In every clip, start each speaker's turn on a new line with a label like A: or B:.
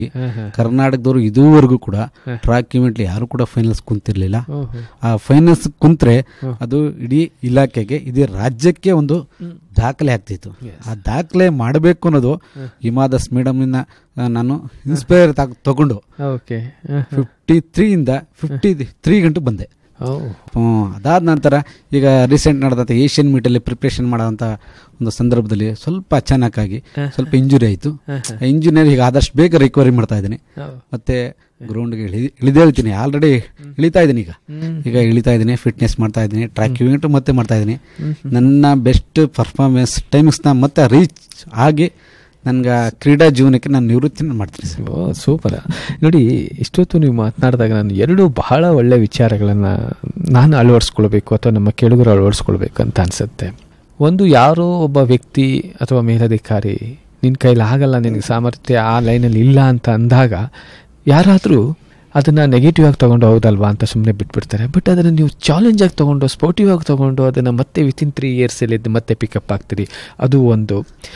A: ಹಾ, ಹಾ.
B: ಕರ್ನಾಟಕದವರು ಇದುವರೆಗೂ ಕೂಡ ಟ್ರ್ಯಾಕ್ ಇವೆಂಟ್ಲಿ ಯಾರು ಕೂಡ ಫೈನಲ್ಸ್ ಕುಂತಿರ್ಲಿಲ್ಲ
A: ಓಹೋ.
B: ಆ ಫೈನಲ್ಸ್ ಕುಂತ್ರೆ ಅದು ಇಡೀ ಇಲಾಖೆಗೆ ಇಡೀ ರಾಜ್ಯಕ್ಕೆ ಒಂದು ದಾಖಲೆ ಆಗ್ತಿತ್ತು ಆ ದಾಖಲೆ ಮಾಡಬೇಕು ಅನ್ನೋದು ಹಿಮಾದಾಸ್ ಮೇಡಮ್ನ ನಾನು ಇನ್ಸ್ಪೈರ್ ತಗೊಂಡು
A: ಓಕೆ ಹಾ, ಹಾ.
B: ಫಿಫ್ಟಿ ತ್ರೀಯಿಂದ ಫಿಫ್ಟಿ ತ್ರೀ ಗಂಟು ಬಂದೆ
A: ಓ.
B: ಹ್ಮ್, ಅದಾದ ನಂತರ ಈಗ ರೀಸೆಂಟ್ ನಡೆದಂಥ ಏಷ್ಯನ್ ಮೀಟಲ್ಲಿ ಪ್ರಿಪ್ರೇಷನ್ ಮಾಡೋಂಥ ಒಂದು ಸಂದರ್ಭದಲ್ಲಿ ಸ್ವಲ್ಪ ಅಚಾನಕ್ಕಾಗಿ ಸ್ವಲ್ಪ ಇಂಜುರಿ ಆಯಿತು ಇಂಜುರಿಯಲ್ಲಿ ಈಗ ಆದಷ್ಟು ಬೇಗ ರಿಕವರಿ ಮಾಡ್ತಾ ಇದ್ದೀನಿ
A: ಓ.
B: ಮತ್ತೆ ಗ್ರೌಂಡ್ಗೆ ಇಳಿ ಇಳಿದೇಳ್ತೀನಿ ಆಲ್ರೆಡಿ ಇಳಿತಾ ಇದ್ದೀನಿ ಈಗ ಈಗ ಇಳಿತಾ ಇದ್ದೀನಿ ಫಿಟ್ನೆಸ್ ಮಾಡ್ತಾ ಇದ್ದೀನಿ ಟ್ರ್ಯಾಕ್ ಇವೆಂಟ್ ಮತ್ತೆ ಮಾಡ್ತಾ ಇದ್ದೀನಿ ನನ್ನ ಬೆಸ್ಟ್ ಪರ್ಫಾರ್ಮೆನ್ಸ್ ಟೈಮಿಂಗ್ಸ್ನ ಮತ್ತೆ ರೀಚ್ ಆಗಿ ನನ್ಗೆ ಕ್ರೀಡಾ ಜೀವನಕ್ಕೆ ನಾನು ನಿವೃತ್ತಿನ ಮಾಡ್ತೀನಿ ಸರ್
A: ಓ ಸೂಪರ್ ನೋಡಿ ಇಷ್ಟೊತ್ತು ನೀವು ಮಾತನಾಡಿದಾಗ ನಾನು ಎರಡು ಬಹಳ ಒಳ್ಳೆ ವಿಚಾರಗಳನ್ನು ನಾನು ಅಳವಡಿಸ್ಕೊಳ್ಬೇಕು ಅಥವಾ ನಮ್ಮ ಕೆಳಗರು ಅಳವಡಿಸ್ಕೊಳ್ಬೇಕು ಅಂತ ಅನಿಸುತ್ತೆ ಒಂದು ಯಾರೋ ಒಬ್ಬ ವ್ಯಕ್ತಿ ಅಥವಾ ಮೇಲಧಿಕಾರಿ ನಿನ್ನ ಕೈಲಿ ಆಗಲ್ಲ ನಿನಗೆ ಸಾಮರ್ಥ್ಯ ಆ ಲೈನಲ್ಲಿ ಇಲ್ಲ ಅಂತ ಅಂದಾಗ ಯಾರಾದರೂ ಅದನ್ನು ನೆಗೆಟಿವ್ ಆಗಿ ತೊಗೊಂಡು ಹೌದಲ್ವಾ ಅಂತ ಸುಮ್ಮನೆ ಬಿಟ್ಬಿಡ್ತಾರೆ ಬಟ್ ಅದನ್ನು ನೀವು ಚಾಲೆಂಜ್ ಆಗಿ ತೊಗೊಂಡು ಸ್ಪೋರ್ಟಿವ್ ಆಗಿ ತೊಗೊಂಡು ಅದನ್ನು ಮತ್ತೆ ವಿತಿನ್ ತ್ರೀ ಇಯರ್ಸಲ್ಲಿ ಮತ್ತೆ ಪಿಕಪ್ ಆಗ್ತೀರಿ ಅದು ಒಂದು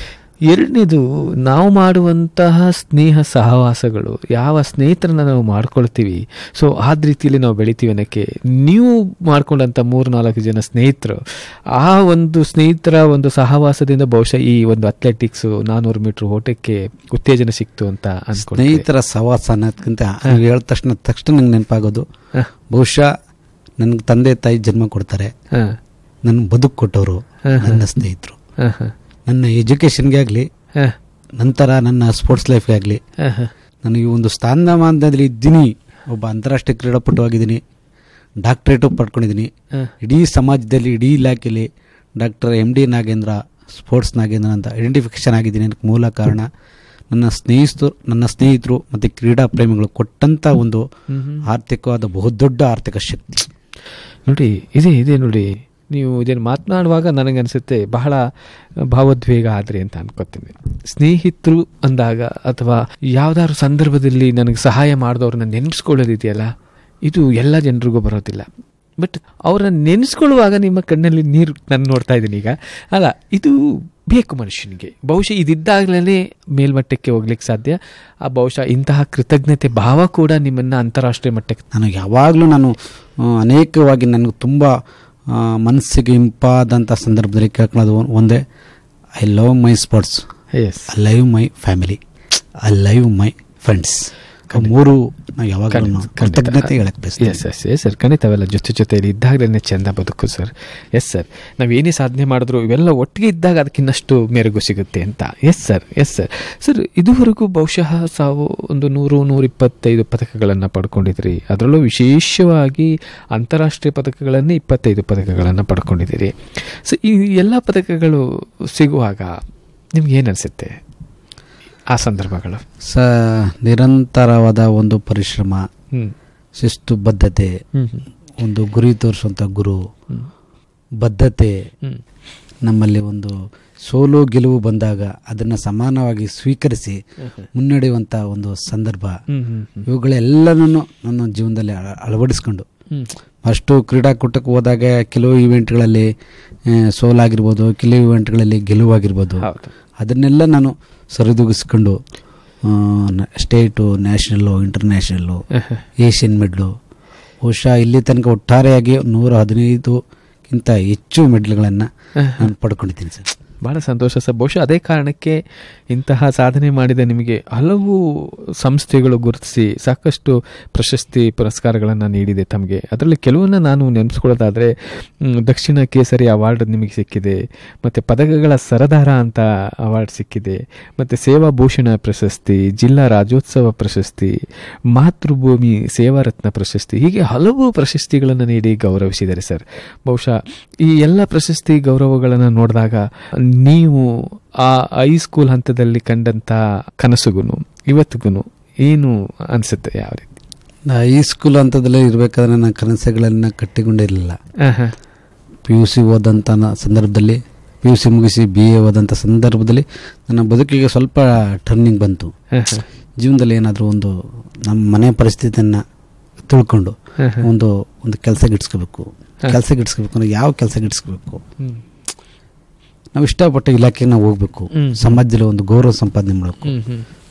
A: ಎರಡನೇದು ನಾವು ಮಾಡುವಂತಹ ಸ್ನೇಹ ಸಹವಾಸಗಳು ಯಾವ ಸ್ನೇಹಿತರನ್ನ ನಾವು ಮಾಡ್ಕೊಳ್ತೀವಿ ಸೊ ಆದ ರೀತಿಯಲ್ಲಿ ನಾವು ಬೆಳಿತೀವಿ ಅನ್ನೋಕ್ಕೆ ನೀವು ಮಾಡ್ಕೊಂಡಂಥ ಮೂರು ನಾಲ್ಕು ಜನ ಸ್ನೇಹಿತರು ಆ ಒಂದು ಸ್ನೇಹಿತರ ಒಂದು ಸಹವಾಸದಿಂದ ಬಹುಶಃ ಈ ಒಂದು ಅಥ್ಲೆಟಿಕ್ಸು ನಾನ್ನೂರು ಮೀಟ್ರ್ ಓಟಕ್ಕೆ ಉತ್ತೇಜನ ಸಿಕ್ತು ಅಂತ ಅನ್ಕೊಳ್ತೀನಿ
B: ಸ್ನೇಹಿತರ ಸವಾಸ ಅನ್ನೋದಕ್ಕಿಂತ ನೀವು ಹೇಳಿದ ತಕ್ಷಣ ತಕ್ಷಣ ನಂಗೆ ನೆನಪಾಗೋದು ಬಹುಶಃ ನನಗೆ ತಂದೆ ತಾಯಿ ಜನ್ಮ ಕೊಡ್ತಾರೆ
A: ಹಾಂ
B: ನನ್ನ ಬದುಕು ಕೊಟ್ಟವರು ನನ್ನ ಸ್ನೇಹಿತರು
A: ಹಾಂ ಹಾಂ
B: ನನ್ನ ಎಜುಕೇಷನ್ಗೆ ಆಗಲಿ
A: ಹಾಂ
B: ನಂತರ ನನ್ನ ಸ್ಪೋರ್ಟ್ಸ್ ಲೈಫ್ಗೆ ಆಗಲಿ
A: ಹಾಂ ಹಾಂ
B: ನನಗೆ ಒಂದು ಸ್ಥಾನಮಾನದಲ್ಲಿ ಇದ್ದೀನಿ ಒಬ್ಬ ಅಂತಾರಾಷ್ಟ್ರೀಯ ಕ್ರೀಡಾಪಟು ಆಗಿದ್ದೀನಿ ಡಾಕ್ಟ್ರೇಟು ಪಡ್ಕೊಂಡಿದ್ದೀನಿ
A: ಹಾಂ
B: ಇಡೀ ಸಮಾಜದಲ್ಲಿ ಇಡೀ ಇಲಾಖೆಯಲ್ಲಿ doctor M D Nagendra sports Nagendra ಅಂತ ಐಡೆಂಟಿಫಿಕೇಶನ್ ಆಗಿದ್ದೀನಿ ಅದಕ್ಕೆ ಮೂಲ ಕಾರಣ ನನ್ನ ಸ್ನೇಹಿತರು ನನ್ನ ಸ್ನೇಹಿತರು ಮತ್ತು ಕ್ರೀಡಾ ಪ್ರೇಮಿಗಳು ಕೊಟ್ಟಂಥ ಒಂದು ಆರ್ಥಿಕವಾದ ಬಹುದೊಡ್ಡ ಆರ್ಥಿಕ ಶಕ್ತಿ
A: ನೋಡಿ ಇದೆ ಇದೆ ನೋಡಿ ನೀವು ಇದನ್ನು ಮಾತನಾಡುವಾಗ ನನಗನ್ಸುತ್ತೆ ಬಹಳ ಭಾವೋದ್ವೇಗ ಆದ್ರಿ ಅಂತ ಅನ್ಕೋತೀನಿ ಸ್ನೇಹಿತರು ಅಂದಾಗ ಅಥವಾ ಯಾವ್ದಾದ್ರು ಸಂದರ್ಭದಲ್ಲಿ ನನಗೆ ಸಹಾಯ ಮಾಡಿದವ್ರನ್ನ ನೆನೆಸ್ಕೊಳ್ಳೋದಿದೆಯಲ್ಲ ಇದು ಎಲ್ಲ ಜನರಿಗೂ ಬರೋದಿಲ್ಲ ಬಟ್ ಅವ್ರನ್ನ ನೆನೆಸ್ಕೊಳ್ಳುವಾಗ ನಿಮ್ಮ ಕಣ್ಣಲ್ಲಿ ನೀರು ನಾನು ನೋಡ್ತಾ ಇದ್ದೀನಿ ಈಗ ಅಲ್ಲ ಇದು ಬೇಕು ಮನುಷ್ಯನಿಗೆ ಬಹುಶಃ ಇದಿದ್ದಾಗಲೇ ಮೇಲ್ಮಟ್ಟಕ್ಕೆ ಹೋಗ್ಲಿಕ್ಕೆ ಸಾಧ್ಯ ಆ ಬಹುಶಃ ಇಂತಹ ಕೃತಜ್ಞತೆ ಭಾವ ಕೂಡ ನಿಮ್ಮನ್ನು ಅಂತಾರಾಷ್ಟ್ರೀಯ ಮಟ್ಟಕ್ಕೆ
B: ನಾನು ಯಾವಾಗಲೂ ನಾನು ಆ, ಅನೇಕವಾಗಿ ನನಗೆ ತುಂಬ ಆ, ಮನಸ್ಸಿಗೆ ಇಂಪಾದಂಥ ಸಂದರ್ಭದಲ್ಲಿ ಕೇಳ್ಕೊಳ್ಳೋದು ಒನ್- ಒಂದೇ I love my sports
A: yes
B: I live my family I live my friends ಮೂರು ನಾವು ಯಾವಾಗಲೂ ಕೃತಜ್ಞತೆ ಹೇಳಕ್ ಬಯಸ್ತೀನಿ
A: ಎಸ್ ಎಸ್ ಎಸ್ ಸರ್ ಖಂಡಿತ ಅವೆಲ್ಲ ಜೊತೆ ಜೊತೆಯಲ್ಲಿ ಇದ್ದಾಗಲೇ ಚೆಂದ ಬದುಕು ಸರ್ ಎಸ್ ಸರ್ ನಾವು ಏನೇ ಸಾಧನೆ ಮಾಡಿದ್ರು ಇವೆಲ್ಲ ಒಟ್ಟಿಗೆ ಇದ್ದಾಗ ಅದಕ್ಕಿನ್ನಷ್ಟು ಮೆರುಗು ಸಿಗುತ್ತೆ ಅಂತ yes sir yes sir sir ಇದುವರೆಗೂ ಬಹುಶಃ ಸಾವು ಒಂದು ನೂರು ನೂರಿಪ್ಪತ್ತೈದು ಪದಕಗಳನ್ನು ಪಡ್ಕೊಂಡಿದ್ರಿ ಅದರಲ್ಲೂ ವಿಶೇಷವಾಗಿ ಅಂತಾರಾಷ್ಟ್ರೀಯ ಪದಕಗಳನ್ನೇ ಇಪ್ಪತ್ತೈದು ಪದಕಗಳನ್ನು ಪಡ್ಕೊಂಡಿದ್ದೀರಿ ಸೊ ಈ ಎಲ್ಲ ಪದಕಗಳು ಸಿಗುವಾಗ ನಿಮ್ಗೆ ಏನು ಅನಿಸುತ್ತೆ ಆ ಸಂದರ್ಭಗಳು
B: ಸ ನಿರಂತರವಾದ ಒಂದು ಪರಿಶ್ರಮ
A: ಹ್ಞೂ
B: ಶಿಸ್ತು ಬದ್ಧತೆ
A: ಹ್ಞೂ
B: ಒಂದು ಗುರಿ ತೋರಿಸುವಂಥ ಗುರು
A: ಹ್ಞೂ
B: ಬದ್ಧತೆ
A: ಹ್ಞೂ
B: ನಮ್ಮಲ್ಲಿ ಒಂದು ಸೋಲು ಗೆಲುವು ಬಂದಾಗ ಅದನ್ನು ಸಮಾನವಾಗಿ ಸ್ವೀಕರಿಸಿ ಮುನ್ನಡೆಯುವಂಥ ಒಂದು ಸಂದರ್ಭ
A: ಹ್ಞೂ ಹ್ಞೂ ಹ್ಞೂ
B: ಇವುಗಳೆಲ್ಲನೂ ನನ್ನ ಜೀವನದಲ್ಲಿ ಅಳ- ಅಳವಡಿಸ್ಕೊಂಡು
A: ಹ್ಞೂ
B: ಅಷ್ಟು ಕ್ರೀಡಾಕೂಟಕ್ಕೆ ಹೋದಾಗ ಕೆಲವು ಇವೆಂಟ್ಗಳಲ್ಲಿ ಆ, ಸೋಲಾಗಿರ್ಬೋದು ಕೆಲವು ಇವೆಂಟ್ಗಳಲ್ಲಿ ಗೆಲುವಾಗಿರ್ಬೋದು
A: ಹೌದು
B: ಅದನ್ನೆಲ್ಲ ನಾನು ಸರಿದೂಗಿಸ್ಕೊಂಡು ಆ, ನ- state national international Asian medal ಬಹುಶಃ ಇಲ್ಲಿ ತನಕ ಒಟ್ಟಾರೆಯಾಗಿ ನೂರ ಹದಿನೈದುಕ್ಕಿಂತ ಹೆಚ್ಚು ಮೆಡ್ಲ್ಗಳನ್ನು ನಾನು ಪಡ್ಕೊಂಡಿದ್ದೀನಿ ಸರ್
A: ಬಹಳ ಸಂತೋಷ ಸರ್ ಬಹುಶಃ ಅದೇ ಕಾರಣಕ್ಕೆ ಇಂತಹ ಸಾಧನೆ ಮಾಡಿದ ನಿಮಗೆ ಹಲವು ಸಂಸ್ಥೆಗಳು ಗುರುತಿಸಿ ಸಾಕಷ್ಟು ಪ್ರಶಸ್ತಿ ಪುರಸ್ಕಾರಗಳನ್ನು ನೀಡಿದೆ ತಮಗೆ ಅದರಲ್ಲಿ ಕೆಲವನ್ನ ನಾನು ನೆನೆಸ್ಕೊಳ್ಳೋದಾದರೆ ಮ್, ದಕ್ಷಿಣ ಕೇಸರಿ ಅವಾರ್ಡ್ ನಿಮಗೆ ಸಿಕ್ಕಿದೆ ಮತ್ತು ಪದಕಗಳ ಸರದಾರ ಅಂತ ಅವಾರ್ಡ್ ಸಿಕ್ಕಿದೆ ಮತ್ತು ಸೇವಾ ಭೂಷಣ ಪ್ರಶಸ್ತಿ ಜಿಲ್ಲಾ ರಾಜ್ಯೋತ್ಸವ ಪ್ರಶಸ್ತಿ ಮಾತೃಭೂಮಿ ಸೇವಾರತ್ನ ಪ್ರಶಸ್ತಿ ಹೀಗೆ ಹಲವು ಪ್ರಶಸ್ತಿಗಳನ್ನು ನೀಡಿ ಗೌರವಿಸಿದ್ದಾರೆ ಸರ್ ಬಹುಶಃ ಈ ಎಲ್ಲ ಪ್ರಶಸ್ತಿ ಗೌರವಗಳನ್ನು ನೋಡಿದಾಗ ನೀವು ಆ ಹೈಸ್ಕೂಲ್ ಹಂತದಲ್ಲಿ ಕಂಡಂಥ ಕನಸುಗೂ ಇವತ್ತಿಗೂ ಏನು ಅನಿಸುತ್ತೆ ಯಾವ ರೀತಿ
B: ನಾ ಈ ಸ್ಕೂಲ್ ಹಂತದಲ್ಲೇ ಇರಬೇಕಾದ್ರೆ ನನ್ನ ಕನಸುಗಳನ್ನು ಕಟ್ಟಿಕೊಂಡಿರಲಿಲ್ಲ
A: ಆಹಾ.
B: ಪಿ ಯು ಸಿ ಓದಂಥ ನ- ಸಂದರ್ಭದಲ್ಲಿ ಪಿ ಯು ಸಿ ಮುಗಿಸಿ ಬಿ ಎ ಓದಂಥ ಸಂದರ್ಭದಲ್ಲಿ ನನ್ನ ಬದುಕಿಗೆ ಸ್ವಲ್ಪ ಟರ್ನಿಂಗ್ ಬಂತು
A: ಆಹಾ.
B: ಜೀವನದಲ್ಲಿ ಏನಾದರೂ ಒಂದು ನಮ್ಮ ಮನೆ ಪರಿಸ್ಥಿತಿಯನ್ನು ತಿಳ್ಕೊಂಡು
A: ಆಹಾ.
B: ಒಂದು ಒಂದು ಕೆಲಸ ಗಿಟ್ಸ್ಕೋಬೇಕು ಕೆಲಸ ಗಿಟ್ಸ್ಕೋಬೇಕು ಅಂದ್ರೆ ಯಾವ ಕೆಲಸ ಗಿಟ್ಸ್ಕೋಬೇಕು
A: ಹ್ಮ್.
B: ನಾವು ಇಷ್ಟಪಟ್ಟ ಇಲಾಖೆಗೆ ನಾವು ಹೋಗ್ಬೇಕು
A: ಹ್ಮ್.
B: ಸಮಾಜದಲ್ಲಿ ಒಂದು ಗೌರವ ಸಂಪಾದನೆ ಮಾಡಬೇಕು
A: ಹ್ಮ್, ಹ್ಮ್.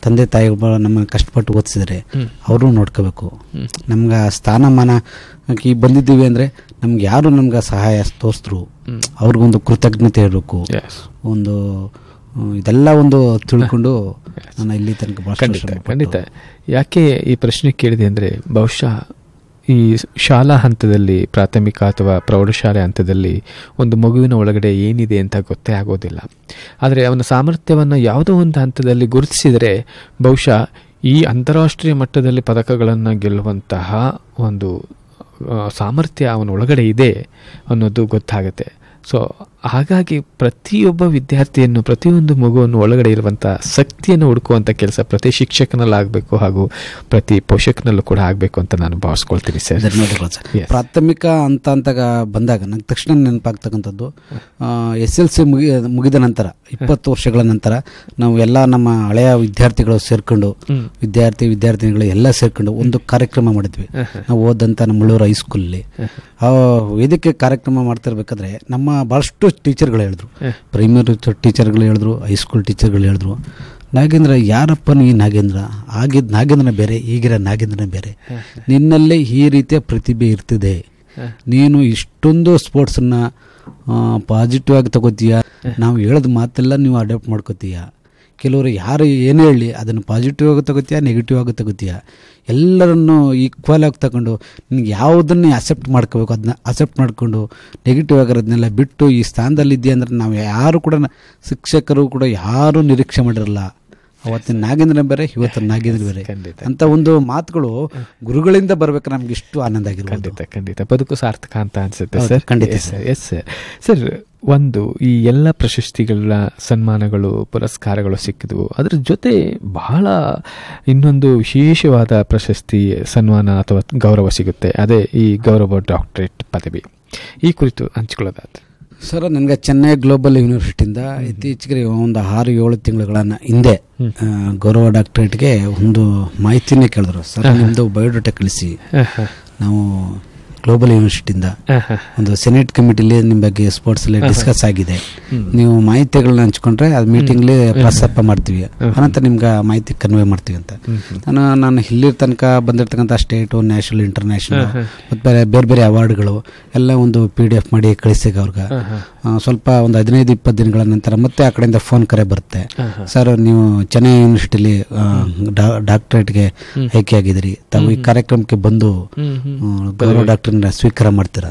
B: ತಂದೆ ತಾಯಿಗಳು ನಮ್ಮನ್ನು ಕಷ್ಟಪಟ್ಟು ಓದಿಸಿದ್ರೆ
A: ಹ್ಮ್.
B: ಅವರು ನೋಡ್ಕೋಬೇಕು
A: ಹ್ಮ್.
B: ನಮ್ಗೆ ಆ ಸ್ಥಾನಮಾನ ಈ ಬಂದಿದ್ದೀವಿ ಅಂದರೆ ನಮ್ಗೆ ಯಾರು ನಮ್ಗೆ ಸಹಾಯ ತೋರಿಸಿದ್ರು
A: ಹ್ಮ್.
B: ಅವ್ರಿಗೊಂದು ಕೃತಜ್ಞತೆ ಇರಬೇಕು
A: Yes.
B: ಒಂದು ಹ್ಮ್, ಇದೆಲ್ಲ ಒಂದು ತಿಳ್ಕೊಂಡು ನಾನು ಇಲ್ಲಿ ತನಕ ಬಹಳಷ್ಟು
A: ಖಂಡಿತ
B: ಶ್ರಮಪಟ್ಟು-
A: ಖಂಡಿತ ಯಾಕೆ ಈ ಪ್ರಶ್ನೆ ಕೇಳಿದೆ ಅಂದರೆ ಬಹುಶಃ ಈ ಶಾಲಾ ಹಂತದಲ್ಲಿ ಪ್ರಾಥಮಿಕ ಅಥವಾ ಪ್ರೌಢಶಾಲೆ ಹಂತದಲ್ಲಿ ಒಂದು ಮಗುವಿನ ಒಳಗಡೆ ಏನಿದೆ ಅಂತ ಗೊತ್ತೇ ಆಗೋದಿಲ್ಲ ಆದರೆ ಅವನ ಸಾಮರ್ಥ್ಯವನ್ನು ಯಾವುದೋ ಒಂದು ಹಂತದಲ್ಲಿ ಗುರುತಿಸಿದರೆ ಬಹುಶಃ ಈ ಅಂತಾರಾಷ್ಟ್ರೀಯ ಮಟ್ಟದಲ್ಲಿ ಪದಕಗಳನ್ನು ಗೆಲ್ಲುವಂತಹ ಒಂದು ಆ, ಸಾಮರ್ಥ್ಯ ಅವನ ಒಳಗಡೆ ಇದೆ ಅನ್ನೋದು ಗೊತ್ತಾಗುತ್ತೆ ಸೊ ಹಾಗಾಗಿ ಪ್ರತಿಯೊಬ್ಬ ವಿದ್ಯಾರ್ಥಿಯನ್ನು ಪ್ರತಿಯೊಂದು ಮಗುವನ್ನು ಒಳಗಡೆ ಇರುವಂಥ ಶಕ್ತಿಯನ್ನು ಹುಡುಕುವಂಥ ಕೆಲಸ ಪ್ರತಿ ಶಿಕ್ಷಕನಲ್ಲಾಗಬೇಕು ಹಾಗೂ ಪ್ರತಿ ಪೋಷಕನಲ್ಲೂ ಕೂಡ ಆಗಬೇಕು ಅಂತ ನಾನು ಭಾವಿಸ್ಕೊಳ್ತೀನಿ ಸರ್
B: ಧನ್ಯವಾದಗಳು ಸರ್
A: Yes.
B: ಪ್ರಾಥಮಿಕ ಅಂತ ಅಂತ ಬಂದಾಗ ನಂಗೆ ತಕ್ಷಣ ನೆನಪಾಗ್ತಕ್ಕಂಥದ್ದು ಎಸ್ ಎಲ್ ಸಿ ಮುಗಿ ಮುಗಿದ ನಂತರ ಇಪ್ಪತ್ತು ವರ್ಷಗಳ ನಂತರ ನಾವು ಎಲ್ಲ ನಮ್ಮ ಹಳೆಯ ವಿದ್ಯಾರ್ಥಿಗಳು ಸೇರ್ಕೊಂಡು
A: ಹ್ಮ್.
B: ವಿದ್ಯಾರ್ಥಿ ವಿದ್ಯಾರ್ಥಿನಿಗಳು ಎಲ್ಲ ಸೇರ್ಕೊಂಡು ಒಂದು ಕಾರ್ಯಕ್ರಮ ಮಾಡಿದ್ವಿ ನಾವು ಓದಂಥ ನಮ್ಮ ಮುಳ್ಳೂರು ಹೈಸ್ಕೂಲಲ್ಲಿ ಆ ವೇದಿಕೆ ಕಾರ್ಯಕ್ರಮ ಮಾಡ್ತಿರ್ಬೇಕಾದ್ರೆ ನಮ್ಮ ಭಾಳಷ್ಟು ಟೀಚರ್ಗಳು ಹೇಳಿದ್ರು ಪ್ರೈಮರಿ ಟೀಚರ್ಗಳು ಹೇಳಿದ್ರು ಹೈಸ್ಕೂಲ್ ಟೀಚರ್ಗಳು ಹೇಳಿದ್ರು ನಾಗೇಂದ್ರ ಯಾರಪ್ಪನ ಈ ನಾಗೇಂದ್ರ ಆಗಿದ್ದ ನಾಗೇಂದ್ರನ ಬೇರೆ ಈಗಿರೋ ನಾಗೇಂದ್ರನ ಬೇರೆ ನಿನ್ನಲ್ಲೇ ಈ ರೀತಿಯ ಪ್ರತಿಭೆ ಇರ್ತಿದೆ ನೀನು ಇಷ್ಟೊಂದು ಸ್ಪೋರ್ಟ್ಸನ್ನ ಪಾಸಿಟಿವ್ ಆಗಿ ತಗೋತೀಯ ನಾವು ಹೇಳೋದು ಮಾತೆಲ್ಲ ನೀವು ಅಡಾಪ್ಟ್ ಮಾಡ್ಕೋತೀಯ ಕೆಲವರು ಯಾರು ಏನೇ ಹೇಳಿ ಅದನ್ನು ಪಾಸಿಟಿವ್ ಆಗಿ ತಗೋತೀಯ ನೆಗೆಟಿವ್ ಆಗಿ ತಗೋತೀಯ ಎಲ್ಲರನ್ನು ಈಕ್ವಲ್ ಆಗಿ ತಗೊಂಡು ನಿನ್ಗೆ ಯಾವುದನ್ನೇ ಅಕ್ಸೆಪ್ಟ್ ಮಾಡ್ಕೋಬೇಕು ಅದನ್ನ ಅಕ್ಸೆಪ್ಟ್ ಮಾಡಿಕೊಂಡು ನೆಗೆಟಿವ್ ಆಗಿರೋದನ್ನೆಲ್ಲ ಬಿಟ್ಟು ಈ ಸ್ಥಾನದಲ್ಲಿ ಇದೆಯಾ ಅಂದ್ರೆ ನಾವು ಯಾರು ಕೂಡ ನ- ಶಿಕ್ಷಕರು ಕೂಡ ಯಾರು ನಿರೀಕ್ಷೆ ಮಾಡಿರಲ್ಲ ಅವತ್ತಿನ ನಾಗೇಂದ್ರ ಬೇರೆ ಇವತ್ತಿನ ನಾಗೇಂದ್ರ ಬೇರೆ
A: ಖಂಡಿತ.
B: ಅಂತ ಒಂದು ಮಾತುಗಳು ಗುರುಗಳಿಂದ ಬರ್ಬೇಕು ನಮ್ಗೆ ಇಷ್ಟು ಆನಂದ ಆಗಿರ್ಬೋದು
A: ಖಂಡಿತ ಖಂಡಿತ ಬದುಕು ಸಾರ್ಥಕ ಅಂತ ಅನ್ಸುತ್ತೆ
B: ಹೌದು,
A: ಸರ್
B: ಖಂಡಿತ
A: yes sir yes sir sir ಒಂದು ಈ ಎಲ್ಲ ಪ್ರಶಸ್ತಿಗಳ ಸನ್ಮಾನಗಳು ಪುರಸ್ಕಾರಗಳು ಸಿಕ್ಕಿದ್ವು ಅದ್ರ ಜೊತೆ ಬಹಳ ಇನ್ನೊಂದು ವಿಶೇಷವಾದ ಪ್ರಶಸ್ತಿ ಸನ್ಮಾನ ಅಥವಾ ಗೌರವ ಸಿಗುತ್ತೆ ಅದೇ ಈ ಗೌರವ ಡಾಕ್ಟರೇಟ್ ಪದವಿ ಈ ಕುರಿತು ಹಂಚ್ಕೊಳ್ಳೋದಾದ್ರೆ
B: ಸರ್ ನನಗೆ ಚೆನ್ನೈ ಗ್ಲೋಬಲ್ ಯೂನಿವರ್ಸಿಟಿಯಿಂದ ಇತ್ತೀಚೆಗೆ ಒಂದು ಆರು ಏಳು ತಿಂಗಳುಗಳನ್ನ ಹಿಂದೆ ಆ, ಗೌರವ ಡಾಕ್ಟರೇಟ್ಗೆ ಒಂದು ಮಾಹಿತಿನೇ ಕೇಳಿದ್ರು ಸರ್ ನಿಮ್ಮದು ಬಯೋಡೇಟಾ ಕಳಿಸಿ ನಾವು ಗ್ಲೋಬಲ್ ಯೂನಿವರ್ಸಿಟಿಯಿಂದ ಒಂದು ಸೆನೆಟ್ ಕಮಿಟಿಲಿ ನಿಮ್ಮ ಬಗ್ಗೆ ಸ್ಪೋರ್ಟ್ಸ್ ಅಲ್ಲಿ ಡಿಸ್ಕಸ್ ಆಗಿದೆ ನೀವು ಮಾಹಿತಿಗಳನ್ನ ಹಂಚ್ಕೊಂಡ್ರೆ ಅದು ಮೀಟಿಂಗ್ಲಿ ಪ್ರಸ್ತಾಪ ಮಾಡ್ತೀವಿ ಅನಂತರ ನಿಮ್ಗೆ ಆ ಮಾಹಿತಿ ಕನ್ವೆ ಮಾಡ್ತೀವಿ ಅಂತ ನಾನು ನಾನು ಇಲ್ಲಿರ್ ತನಕ ಬಂದಿರ್ತಕ್ಕಂಥ ಸ್ಟೇಟು ನ್ಯಾಷನಲ್ ಇಂಟರ್ನ್ಯಾಷನಲ್ ಮತ್ತು ಬೇರೆ ಬೇರೆ ಬೇರೆ ಅವಾರ್ಡ್ಗಳು ಎಲ್ಲ ಒಂದು ಪಿ ಡಿ ಎಫ್ ಮಾಡಿ ಕಳಿಸಿಗೆ ಅವ್ರಿಗೆ ಆ, ಸ್ವಲ್ಪ ಒಂದು ಹದಿನೈದು ಇಪ್ಪತ್ತು ದಿನಗಳ ನಂತರ ಮತ್ತೆ ಆ ಕಡೆಯಿಂದ ಫೋನ್ ಕರೆ ಬರುತ್ತೆ ಸರ್ ನೀವು ಚೆನ್ನೈ ಯೂನಿವರ್ಸಿಟಿಲಿ ಡಾಕ್ಟರೇಟ್ಗೆ ಆಯ್ಕೆ ಆಗಿದ್ದೀರಿ ತಾವು ಈ ಕಾರ್ಯಕ್ರಮಕ್ಕೆ ಬಂದು ಆ, ಗೌರವ ಡಾಕ್ಟರ್ನ ಸ್ವೀಕಾರ ಮಾಡ್ತೀರಾ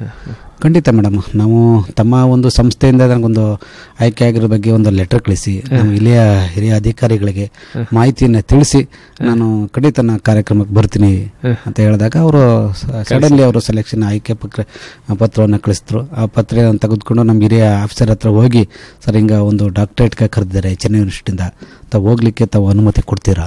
B: ಖಂಡಿತ ಮೇಡಮ್ ನಾವು ತಮ್ಮ ಒಂದು ಸಂಸ್ಥೆಯಿಂದ ನನಗೊಂದು ಆಯ್ಕೆ ಆಗಿರೋ ಬಗ್ಗೆ ಒಂದು ಲೆಟರ್ ಕಳಿಸಿ ನಾವು ಇಲ್ಲಿಯ ಹಿರಿಯ ಅಧಿಕಾರಿಗಳಿಗೆ ಮಾಹಿತಿಯನ್ನು ತಿಳಿಸಿ ನಾನು ಖಂಡಿತ ನಾ ಕಾರ್ಯಕ್ರಮಕ್ಕೆ ಬರ್ತೀನಿ ಅಂತ ಹೇಳಿದಾಗ ಅವರು ಸಡನ್ಲಿ ಅವರು ಸೆಲೆಕ್ಷನ್ ಆಯ್ಕೆ ಪತ್ರ ಪತ್ರವನ್ನು ಕಳಿಸಿದ್ರು ಆ ಪತ್ರ ತೆಗೆದುಕೊಂಡು ನಮ್ಮ ಹಿರಿಯ ಆಫೀಸರ್ ಹತ್ರ ಹೋಗಿ ಸರ್ ಹಿಂಗ ಒಂದು ಡಾಕ್ಟರೇಟ್ಗೆ ಕರೆದಿದ್ದಾರೆ ಚೆನ್ನೈ ಯೂನಿವರ್ಸಿಟಿಯಿಂದ ತಾವು ಹೋಗ್ಲಿಕ್ಕೆ ತಾವು ಅನುಮತಿ ಕೊಡ್ತೀರಾ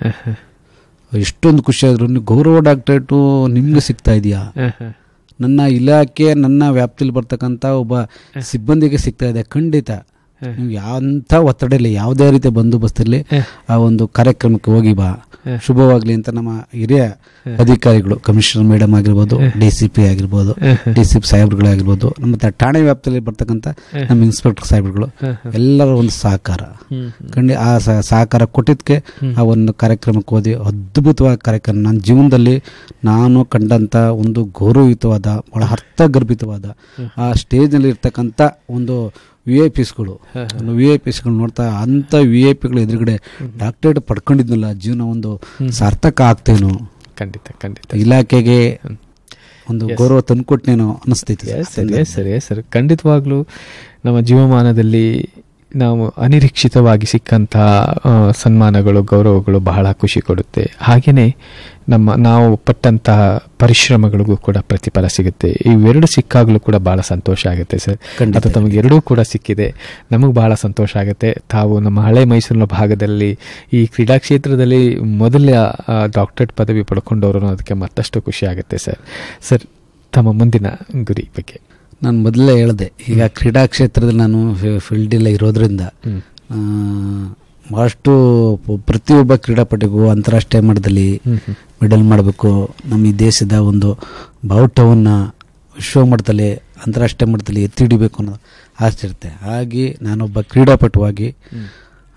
B: ಎಷ್ಟೊಂದು ಖುಷಿ ಆದ್ರು ನೀವು ಗೌರವ ಡಾಕ್ಟರೇಟು ನಿಮ್ಗೆ ಸಿಗ್ತಾ ಇದೆಯಾ ನನ್ನ ಇಲಾಖೆ ನನ್ನ ವ್ಯಾಪ್ತಿಯಲ್ಲಿ ಬರ್ತಕ್ಕಂಥ ಒಬ್ಬ ಸಿಬ್ಬಂದಿಗೆ ಸಿಗ್ತಾ ಇದೆ ಖಂಡಿತ ನೀವು ಯಾವ ಒತ್ತಡ ಇಲ್ಲ ಯಾವುದೇ ರೀತಿಯ ಬಂದೋಬಸ್ತ್ ಇರಲಿ ಆ ಒಂದು ಕಾರ್ಯಕ್ರಮಕ್ಕೆ ಹೋಗಿ ಬಾ ಶುಭವಾಗ್ಲಿ ಅಂತ ನಮ್ಮ ಹಿರಿಯ ಅಧಿಕಾರಿಗಳು ಕಮಿಷನರ್ ಮೇಡಮ್ ಆಗಿರ್ಬೋದು ಡಿ ಸಿ ಪಿ ಆಗಿರ್ಬೋದು ಡಿ ಸಿ ಪಿ ಸಾಹೇಬ್ರುಗಳಾಗಿರ್ಬೋದು ನಮ್ಮ ಠಾಣೆ ವ್ಯಾಪ್ತಿಯಲ್ಲಿ ಬರ್ತಕ್ಕಂಥ ನಮ್ಮ ಇನ್ಸ್ಪೆಕ್ಟರ್ ಸಾಹೇಬ್ರುಗಳು ಎಲ್ಲರ ಒಂದು ಸಹಕಾರ ಖಂಡಿ ಆ ಸ- ಸಹಕಾರ ಕೊಟ್ಟಿದ್ದಕ್ಕೆ ಆ ಒಂದು ಕಾರ್ಯಕ್ರಮಕ್ಕೆ ಹೋದಿ ಅದ್ಭುತವಾದ ಕಾರ್ಯಕ್ರಮ ನನ್ನ ಜೀವನದಲ್ಲಿ ನಾನು ಕಂಡಂಥ ಒಂದು ಗೌರವಯುತವಾದ ಬಹಳ ಅರ್ಥಗರ್ಭಿತವಾದ ಆ ಸ್ಟೇಜ್ನಲ್ಲಿ ಇರ್ತಕ್ಕಂಥ ಒಂದು ವಿ ಐ ಪಿಸ್ಗಳು ವಿ ಐ ಪಿಸ್ಗಳು ನೋಡ್ತಾ ಅಂಥ ವಿ ಐ ಪಿಗಳು ಎದುರುಗಡೆ ಡಾಕ್ಟರೇಟ್ ಪಡ್ಕೊಂಡಿದ್ನಲ್ಲ ಜೀವನ ಒಂದು ಸಾರ್ಥಕ ಆಗ್ತೇನೋ
A: ಖಂಡಿತ ಖಂಡಿತ
B: ಇಲಾಖೆಗೆ ಒಂದು ಗೌರವ ತಂದ್ಕೊಟ್ನೇನೋ ಅನಿಸ್ತೈತಿ
A: yes sir yes sir yes sir ಖಂಡಿತವಾಗ್ಲೂ ನಮ್ಮ ಜೀವಮಾನದಲ್ಲಿ ನಾವು ಅನಿರೀಕ್ಷಿತವಾಗಿ ಸಿಕ್ಕಂಥ ಆ, ಸನ್ಮಾನಗಳು ಗೌರವಗಳು ಬಹಳ ಖುಷಿ ಕೊಡುತ್ತೆ ಹಾಗೆಯೇ ನಮ್ಮ ನಾವು ಪಟ್ಟಂತಹ ಪರಿಶ್ರಮಗಳಿಗೂ ಕೂಡ ಪ್ರತಿಫಲ ಸಿಗುತ್ತೆ ಇವೆರಡು ಸಿಕ್ಕಾಗಲೂ ಕೂಡ ಬಹಳ ಸಂತೋಷ ಆಗುತ್ತೆ ಸರ್
B: ಖಂಡಿತ.
A: ಅದು ತಮಗೆ ಎರಡೂ ಕೂಡ ಸಿಕ್ಕಿದೆ ನಮಗೆ ಬಹಳ ಸಂತೋಷ ಆಗುತ್ತೆ ತಾವು ನಮ್ಮ ಹಳೆ ಮೈಸೂರಿನ ಭಾಗದಲ್ಲಿ ಈ ಕ್ರೀಡಾ ಕ್ಷೇತ್ರದಲ್ಲಿ ಮೊದಲ ಡಾಕ್ಟರೇಟ್ ಪದವಿ ಪಡ್ಕೊಂಡವರು ಅನ್ನೋದಕ್ಕೆ ಮತ್ತಷ್ಟು ಖುಷಿ ಆಗುತ್ತೆ ಸರ್ ಸರ್ ತಮ್ಮ ಮುಂದಿನ ಗುರಿ ಬಗ್ಗೆ
B: ನಾನು ಮೊದಲೇ ಹೇಳಿದೆ ಈಗ ಕ್ರೀಡಾ ಕ್ಷೇತ್ರದಲ್ಲಿ ನಾನು ಫೀಲ್ಡಲ್ಲೇ ಇರೋದ್ರಿಂದ
A: ಹ್ಮ್.
B: ಆ, ಬಹಳಷ್ಟು ಪ- ಪ್ರತಿಯೊಬ್ಬ ಕ್ರೀಡಾಪಟುಗೂ ಅಂತಾರಾಷ್ಟ್ರೀಯ ಮಟ್ಟದಲ್ಲಿ
A: ಹ್ಮ್ ಹ್ಮ್.
B: ಮೆಡಲ್ ಮಾಡಬೇಕು ನಮ್ಮ ಈ ದೇಶದ ಒಂದು ಬಾವುಟವನ್ನು ವಿಶ್ವ ಮಟ್ಟದಲ್ಲಿ ಅಂತಾರಾಷ್ಟ್ರೀಯ ಮಟ್ಟದಲ್ಲಿ ಎತ್ತಿ ಹಿಡಿಬೇಕು ಅನ್ನೋ ಆಸೆ ಇರುತ್ತೆ ಹಾಗೆ ನಾನೊಬ್ಬ ಕ್ರೀಡಾಪಟುವಾಗಿ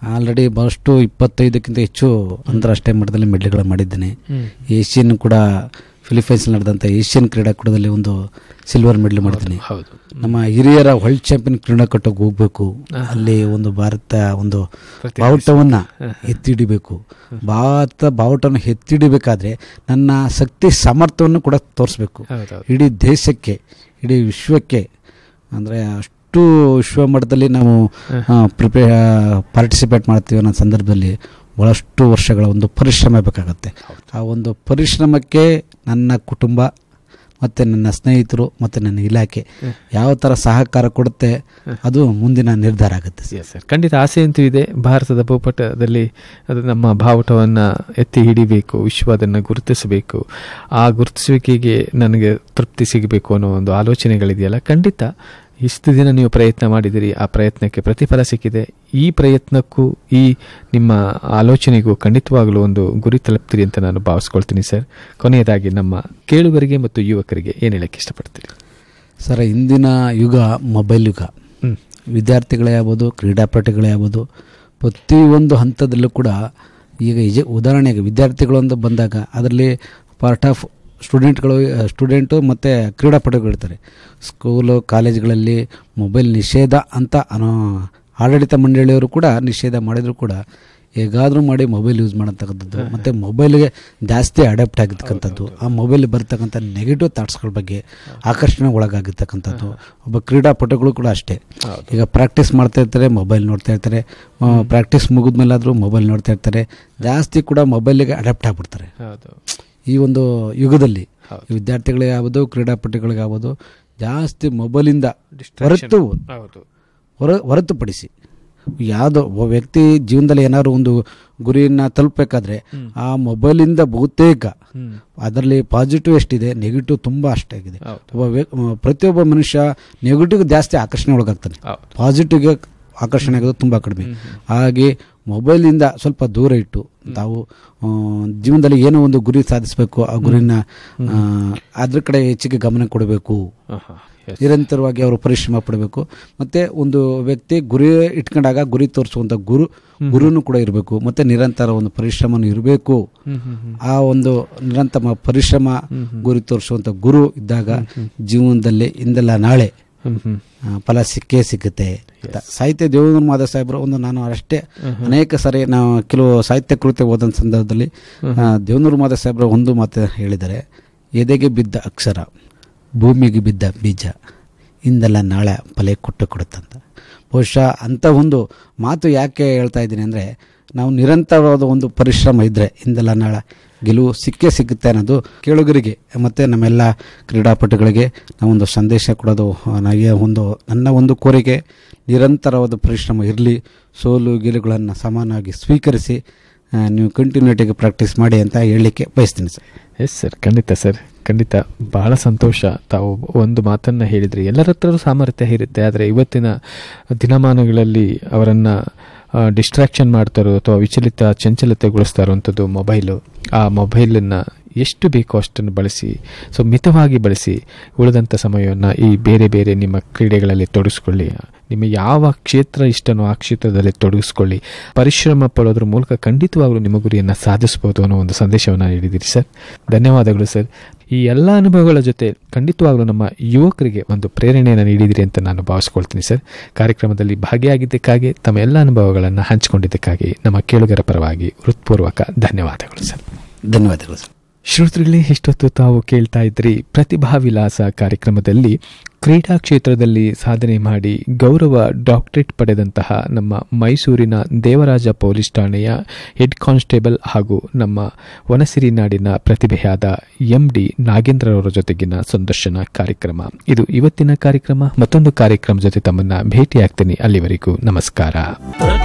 B: ಆಲ್ರೆಡಿ ಬಹಳಷ್ಟು ಇಪ್ಪತ್ತೈದಕ್ಕಿಂತ ಹೆಚ್ಚು ಅಂತಾರಾಷ್ಟ್ರೀಯ ಮಟ್ಟದಲ್ಲಿ ಮೆಡ್ಲ್ಗಳು ಮಾಡಿದ್ದೇನೆ
A: ಹ್ಮ್.
B: ಏಷ್ಯನ್ ಕೂಡ ಫಿಲಿಪೈನ್ಸ್ ನಡೆದಂಥ ಏಷ್ಯನ್ ಕ್ರೀಡಾಕೂಟದಲ್ಲಿ ಒಂದು ಸಿಲ್ವರ್ ಮೆಡಲ್ ಮಾಡಿದ್ದೀನಿ
A: ಹೌದು
B: ನಮ್ಮ ಹಿರಿಯರ ವರ್ಲ್ಡ್ ಚಾಂಪಿಯನ್ ಕ್ರೀಡಾಕೂಟಕ್ಕೆ ಹೋಗ್ಬೇಕು ಅಲ್ಲಿ ಒಂದು ಭಾರತ ಒಂದು
A: ಪ್ರತಿಭಟಿಸಿ.
B: ಬಾವುಟವನ್ನ ಎತ್ತಿಡಿಬೇಕು ಭಾರತ ಬಾವುಟವನ್ನು ಎತ್ತಿಡಿಬೇಕಾದ್ರೆ ನನ್ನ ಶಕ್ತಿ ಸಾಮರ್ಥ್ಯವನ್ನು ಕೂಡ ತೋರಿಸ್ಬೇಕು
A: ಹೌದೌದು
B: ಇಡೀ ದೇಶಕ್ಕೆ ಇಡೀ ವಿಶ್ವಕ್ಕೆ ಅಂದರೆ ಅಷ್ಟು ವಿಶ್ವ ಮಟ್ಟದಲ್ಲಿ ನಾವು ಪ್ರಿಪೇ ಪಾರ್ಟಿಸಿಪೇಟ್ ಮಾಡ್ತೀವಿ ಅನ್ನೋ ಸಂದರ್ಭದಲ್ಲಿ ಭಾಳಷ್ಟು ವರ್ಷಗಳ ಒಂದು ಪರಿಶ್ರಮ ಬೇಕಾಗತ್ತೆ ಆ ಒಂದು ಪರಿಶ್ರಮಕ್ಕೆ ನನ್ನ ಕುಟುಂಬ ಮತ್ತು ನನ್ನ ಸ್ನೇಹಿತರು ಮತ್ತು ನನ್ನ ಇಲಾಖೆ ಯಾವ ಥರ ಸಹಕಾರ ಕೊಡುತ್ತೆ ಅದು ಮುಂದಿನ ನಿರ್ಧಾರ ಆಗುತ್ತೆ ಸರ್.
A: ಎಸ್ ಸರ್ ಖಂಡಿತ ಆಸೆ ಅಂತೂ ಇದೆ ಭಾರತದ ಭೂಪಟದಲ್ಲಿ ಅದು ನಮ್ಮ ಬಾವುಟವನ್ನು ಎತ್ತಿ ಹಿಡಿಬೇಕು ವಿಶ್ವ ಅದನ್ನು ಗುರುತಿಸಬೇಕು ಆ ಗುರುತಿಸುವಿಕೆಗೆ ನನಗೆ ತೃಪ್ತಿ ಸಿಗಬೇಕು ಅನ್ನೋ ಒಂದು ಆಲೋಚನೆಗಳಿದೆಯಲ್ಲ ಖಂಡಿತ ಇಷ್ಟು ದಿನ ನೀವು ಪ್ರಯತ್ನ ಮಾಡಿದಿರಿ ಆ ಪ್ರಯತ್ನಕ್ಕೆ ಪ್ರತಿಫಲ ಸಿಕ್ಕಿದೆ ಈ ಪ್ರಯತ್ನಕ್ಕೂ ಈ ನಿಮ್ಮ ಆಲೋಚನೆಗೂ ಖಂಡಿತವಾಗಲೂ ಒಂದು ಗುರಿ ತಲುಪ್ತೀರಿ ಅಂತ ನಾನು ಭಾವಿಸ್ಕೊಳ್ತೀನಿ ಸರ್ ಕೊನೆಯದಾಗಿ ನಮ್ಮ ಕೇಳುಗರಿಗೆ ಮತ್ತು ಯುವಕರಿಗೆ ಏನು ಹೇಳಕ್ಕೆ ಇಷ್ಟಪಡ್ತೀರಿ
B: ಸರ್ ಇಂದಿನ ಯುಗ ಮೊಬೈಲ್ ಯುಗ
A: ಹ್ಮ್
B: ವಿದ್ಯಾರ್ಥಿಗಳೇ ಆಗ್ಬೋದು ಕ್ರೀಡಾಪಟುಗಳೇ ಆಗ್ಬೋದು ಪ್ರತಿಯೊಂದು ಹಂತದಲ್ಲೂ ಕೂಡ ಈಗ ಇಜ ಉದಾಹರಣೆಗೆ ವಿದ್ಯಾರ್ಥಿಗಳು ಅಂತ ಬಂದಾಗ ಅದರಲ್ಲಿ ಪಾರ್ಟ್ ಆಫ್ ಸ್ಟೂಡೆಂಟ್ಗಳು ಸ್ಟೂಡೆಂಟು ಮತ್ತು ಕ್ರೀಡಾಪಟುಗಳು ಇರ್ತಾರೆ ಸ್ಕೂಲು ಕಾಲೇಜ್ಗಳಲ್ಲಿ ಮೊಬೈಲ್ ನಿಷೇಧ ಅಂತ ಅನ್ನೋ ಆಡಳಿತ ಮಂಡಳಿಯವರು ಕೂಡ ನಿಷೇಧ ಮಾಡಿದರೂ ಕೂಡ ಹೇಗಾದರೂ ಮಾಡಿ ಮೊಬೈಲ್ ಯೂಸ್ ಮಾಡತಕ್ಕಂಥದ್ದು ಮತ್ತು ಮೊಬೈಲ್ಗೆ ಜಾಸ್ತಿ ಅಡಾಪ್ಟ್ ಆಗಿರ್ತಕ್ಕಂಥದ್ದು ಆ ಮೊಬೈಲ್ ಬರ್ತಕ್ಕಂಥ ನೆಗೆಟಿವ್ ಥಾಟ್ಸ್ಗಳ ಬಗ್ಗೆ ಆಕರ್ಷಣೆ ಒಳಗಾಗಿರ್ತಕ್ಕಂಥದ್ದು ಒಬ್ಬ ಕ್ರೀಡಾಪಟುಗಳು ಕೂಡ ಅಷ್ಟೇ ಈಗ ಪ್ರಾಕ್ಟೀಸ್ ಮಾಡ್ತಾ ಇರ್ತಾರೆ ಮೊಬೈಲ್ ನೋಡ್ತಾ ಇರ್ತಾರೆ ಪ್ರಾಕ್ಟೀಸ್ ಮುಗಿದ್ಮೇಲಾದರೂ ಮೊಬೈಲ್ ನೋಡ್ತಾ ಇರ್ತಾರೆ ಜಾಸ್ತಿ ಕೂಡ ಮೊಬೈಲಿಗೆ ಅಡಾಪ್ಟ್ ಆಗಿಬಿಡ್ತಾರೆ
A: ಹೌದು
B: ಈ ಒಂದು ಯುಗದಲ್ಲಿ
A: ಹೌದು.
B: ವಿದ್ಯಾರ್ಥಿಗಳಿಗೆ ಆಗ್ಬೋದು ಕ್ರೀಡಾಪಟುಗಳಿಗೆ ಆಗ್ಬೋದು ಜಾಸ್ತಿ ಮೊಬೈಲಿಂದ ಹೊರತು
A: ಹೌದು
B: ಹೊರ ಹೊರತುಪಡಿಸಿ ಯಾವುದೋ ಒಬ್ಬ ವ್ಯಕ್ತಿ ಜೀವನದಲ್ಲಿ ಏನಾದ್ರು ಒಂದು ಗುರಿಯನ್ನು ತಲುಪಬೇಕಾದ್ರೆ ಆ ಮೊಬೈಲಿಂದ ಬಹುತೇಕ
A: ಹ್ಮ್
B: ಅದರಲ್ಲಿ ಪಾಸಿಟಿವ್ ಎಷ್ಟಿದೆ ನೆಗೆಟಿವ್ ತುಂಬ ಅಷ್ಟಾಗಿದೆ
A: ಹೌದು
B: ಒಬ್ಬ ವ್ಯ- ಪ್ರತಿಯೊಬ್ಬ ಮನುಷ್ಯ ನೆಗೆಟಿವ್ ಜಾಸ್ತಿ ಆಕರ್ಷಣೆ ಒಳಗಾಗ್ತಾನೆ
A: ಹೌದು
B: ಪಾಸಿಟಿವ್ಗೆ ಆಕರ್ಷಣೆ ಆಗೋದು ತುಂಬ ಕಡಿಮೆ ಹಾಗೆ ಮೊಬೈಲಿಂದ ಸ್ವಲ್ಪ ದೂರ ಇಟ್ಟು ತಾವು ಆ, ಜೀವನದಲ್ಲಿ ಏನೋ ಒಂದು ಗುರಿ ಸಾಧಿಸಬೇಕು ಆ ಗುರಿನ ಆ, ಅದ್ರ ಕಡೆ ಹೆಚ್ಚಿಗೆ ಗಮನ ಕೊಡಬೇಕು
A: ಆಹಾ, yes.
B: ನಿರಂತರವಾಗಿ ಅವರು ಪರಿಶ್ರಮ ಪಡಬೇಕು ಮತ್ತೆ ಒಂದು ವ್ಯಕ್ತಿ ಗುರಿ ಇಟ್ಕೊಂಡಾಗ ಗುರಿ ತೋರಿಸುವಂಥ ಗುರು ಗುರುನು ಕೂಡ ಇರಬೇಕು ಮತ್ತೆ ನಿರಂತರ ಒಂದು ಪರಿಶ್ರಮನೂ ಇರಬೇಕು
A: ಹ್ಮ್ ಹ್ಮ್ ಹ್ಮ್
B: ಆ ಒಂದು ನಿರಂತರ ಪರಿಶ್ರಮ ಗುರಿ ತೋರಿಸುವಂಥ ಗುರು ಇದ್ದಾಗ ಜೀವನದಲ್ಲಿ ಇಂದಲ್ಲ ನಾಳೆ
A: ಹ್ಮ್ ಹ್ಮ್
B: ಆ, ಫಲ ಸಿಕ್ಕೇ ಸಿಗುತ್ತೆ ಅಂತ. ಸಾಹಿತ್ಯ ದೇವೇಂದ್ರ ಮಾಧವ ಸಾಹೇಬರು ಒಂದು ನಾನು ಅಷ್ಟೇ ಅನೇಕ ಸಾರಿ ನಾವು ಕೆಲವು ಸಾಹಿತ್ಯ ಕೃತ್ಯ ಓದಂಥ ಸಂದರ್ಭದಲ್ಲಿ ಆ, ದೇವೇಂದ್ರ ಮಾಧವ ಸಾಹೇಬರು ಒಂದು ಮಾತು ಹೇಳಿದ್ದಾರೆ ಎದೆಗೆ ಬಿದ್ದ ಅಕ್ಷರ ಭೂಮಿಗೆ ಬಿದ್ದ ಬೀಜ ಇಂದಲ್ಲ ನಾಳೆ ಫಲ ಕೊಟ್ಟು ಕೊಡುತ್ತಂತ ಬಹುಶಃ ಅಂಥ ಒಂದು ಮಾತು ಯಾಕೆ ಹೇಳ್ತಾ ಇದ್ದೀನಿ ಅಂದರೆ ನಾವು ನಿರಂತರವಾದ ಒಂದು ಪರಿಶ್ರಮ ಇದ್ದರೆ ಇಂದಲ್ಲ ನಾಳೆ ಗೆಲುವು ಸಿಕ್ಕೇ ಸಿಗುತ್ತೆ ಅನ್ನೋದು ಕೇಳುಗರಿಗೆ ಮತ್ತು ನಮ್ಮೆಲ್ಲ ಕ್ರೀಡಾಪಟುಗಳಿಗೆ ನಾವೊಂದು ಸಂದೇಶ ಕೊಡೋದು ಆ, ನನಗೆ ಒಂದು ನನ್ನ ಒಂದು ಕೋರಿಕೆ ನಿರಂತರವಾದ ಪರಿಶ್ರಮ ಇರಲಿ ಸೋಲು ಗೆಲುಗಳನ್ನು ಸಮಾನವಾಗಿ ಸ್ವೀಕರಿಸಿ ಆ, ನೀವು ಕಂಟಿನ್ಯೂಟಿಗೆ ಪ್ರಾಕ್ಟೀಸ್ ಮಾಡಿ ಅಂತ ಹೇಳಲಿಕ್ಕೆ ಬಯಸ್ತೀನಿ ಸರ್
A: ಎಸ್ ಸರ್ ಖಂಡಿತ ಸರ್ ಖಂಡಿತ ಬಹಳ ಸಂತೋಷ ತಾವು ಒಂದು ಮಾತನ್ನು ಹೇಳಿದ್ರಿ ಎಲ್ಲರ ಹತ್ರನೂ ಸಾಮರ್ಥ್ಯ ಇರುತ್ತೆ ಆದರೆ ಇವತ್ತಿನ ದಿನಮಾನಗಳಲ್ಲಿ ಅವರನ್ನು ಡಿಸ್ಟ್ರಾಕ್ಷನ್ ಮಾಡ್ತಾರೋ ಅಥವಾ ವಿಚಲಿತ ಚಂಚಲತೆಗೊಳಿಸ್ತಾ ಇರುವಂಥದ್ದು ಮೊಬೈಲು ಆ ಮೊಬೈಲನ್ನು ಎಷ್ಟು ಬೇಕೋ ಅಷ್ಟನ್ನು ಬಳಸಿ ಸೊ ಮಿತವಾಗಿ ಬಳಸಿ ಉಳಿದಂಥ ಸಮಯವನ್ನು ಈ ಬೇರೆ ಬೇರೆ ನಿಮ್ಮ ಕ್ರೀಡೆಗಳಲ್ಲಿ ತೊಡಗಿಸ್ಕೊಳ್ಳಿ ನಿಮ್ಮ ಯಾವ ಕ್ಷೇತ್ರ ಇಷ್ಟನೋ ಆ ಕ್ಷೇತ್ರದಲ್ಲಿ ತೊಡಗಿಸ್ಕೊಳ್ಳಿ ಪರಿಶ್ರಮ ಪಡೋದ್ರ ಮೂಲಕ ಖಂಡಿತವಾಗ್ಲೂ ನಿಮ್ಮ ಗುರಿಯನ್ನು ಸಾಧಿಸ್ಬೋದು ಅನ್ನೋ ಒಂದು ಸಂದೇಶವನ್ನು ನೀಡಿದ್ದೀರಿ ಸರ್ ಧನ್ಯವಾದಗಳು ಸರ್ ಈ ಎಲ್ಲ ಅನುಭವಗಳ ಜೊತೆ ಖಂಡಿತವಾಗ್ಲೂ ನಮ್ಮ ಯುವಕರಿಗೆ ಒಂದು ಪ್ರೇರಣೆಯನ್ನು ನೀಡಿದಿರಿ ಅಂತ ನಾನು ಭಾವಿಸ್ಕೊಳ್ತೀನಿ ಸರ್ ಕಾರ್ಯಕ್ರಮದಲ್ಲಿ ಭಾಗಿಯಾಗಿದ್ದಕ್ಕಾಗಿ ತಮ್ಮ ಎಲ್ಲ ಅನುಭವಗಳನ್ನು ಹಂಚಿಕೊಂಡಿದ್ದಕ್ಕಾಗಿ ನಮ್ಮ ಕೇಳುಗರ ಪರವಾಗಿ ಹೃತ್ಪೂರ್ವಕ ಧನ್ಯವಾದಗಳು ಸರ್
B: ಧನ್ಯವಾದಗಳು ಸರ್
A: ಶ್ರೋತೃಗಳೇ ಇಷ್ಟೊತ್ತು ತಾವು ಕೇಳ್ತಾ ಇದ್ರಿ ಪ್ರತಿಭಾ ವಿಲಾಸ ಕಾರ್ಯಕ್ರಮದಲ್ಲಿ ಕ್ರೀಡಾ ಕ್ಷೇತ್ರದಲ್ಲಿ ಸಾಧನೆ ಮಾಡಿ ಗೌರವ ಡಾಕ್ಟರೇಟ್ ಪಡೆದಂತಹ ನಮ್ಮ ಮೈಸೂರಿನ ದೇವರಾಜ ಪೊಲೀಸ್ ಠಾಣೆಯ ಹೆಡ್ ಕಾನ್ಸ್ಟೇಬಲ್ ಹಾಗೂ ನಮ್ಮ ವನಸಿರಿ ನಾಡಿನ ಪ್ರತಿಭೆಯಾದ ಎಂ ಡಿ ನಾಗೇಂದ್ರರವರ ಜೊತೆಗಿನ ಸಂದರ್ಶನ ಕಾರ್ಯಕ್ರಮ ಇದು ಇವತ್ತಿನ ಕಾರ್ಯಕ್ರಮ ಮತ್ತೊಂದು ಕಾರ್ಯಕ್ರಮ ಜೊತೆ ತಮ್ಮನ್ನ ಭೇಟಿಯಾಗ್ತೀನಿ ಅಲ್ಲಿವರೆಗೂ ನಮಸ್ಕಾರ